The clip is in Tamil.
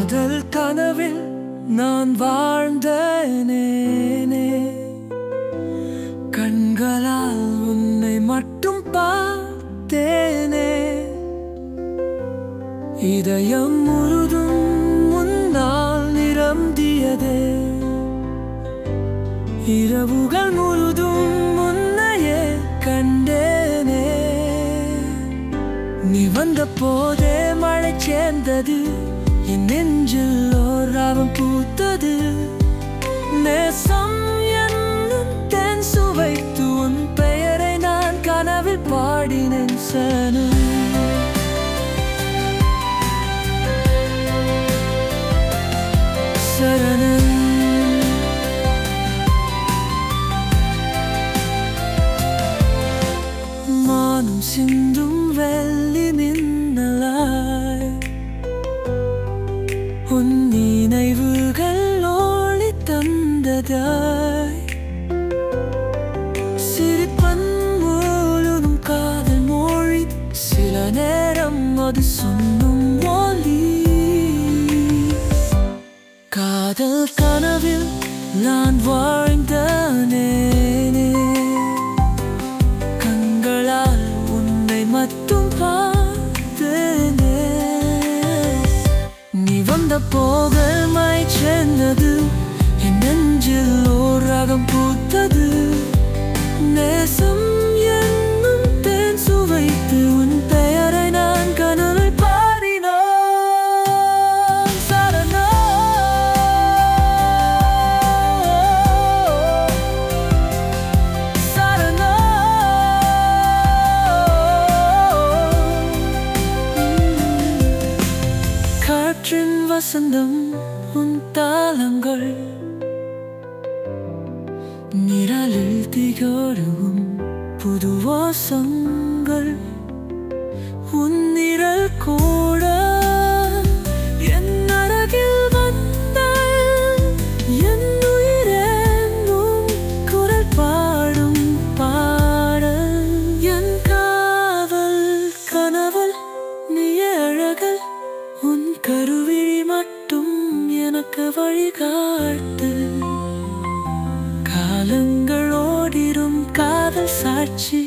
காதல் கனவில் நான் வாழ்ந்தேனே கண்களால் உன்னை மட்டும் பார்த்தேனே இதயம் முழுதும் முன்னால் நிரம்பியதே இரவுகள் முழுதும் முன்னையே கண்டேனே நீ வந்த போதே மழை சேர்ந்தது என் நெஞ்சில் ஓர் ராகம் பூத்தது நேசம் என்னும் தென் சுவைத்து உன் பெயரை நான் கனவில் பாடினேன் சனம் சரணம் மானம் சிந்தும் வெள்ளி நின்னலாய் உன் நினைவுகள் ஒளி தந்ததாய் சிரிப்பன் முழுதும் காதல் மொழி சில நேரம் அது சொன்னும் மொழி காதல் கனவில் நான் வாழ்ந்தனே கண்களால் உன்னை மட்டும் பார்த்தேனே நீ வந்த போகல் மாய் சேர்ந்தது என் நெஞ்சில் ஓர் ராகம் பூத்தது நேசம் என்னும் தேன் சுவைத்து உன் பெயரை நான் கனவில் பாடினோம் சரணம் காற்றின் வசந்தம் உன் தாளங்கள் நிழலில் திகழும் புது வாசங்கள் உன் நிழல் கூட என் அருகில் வந்தால் என் உயிரென்னும் குரல் பாடும் பாடல் என் காவல் கனவல் நீ அழகல் உன் கருவிழி மட்டும் எனக்கு வழிகாட்டு காலங்கள் ஓடிடும் காதல் சாட்சி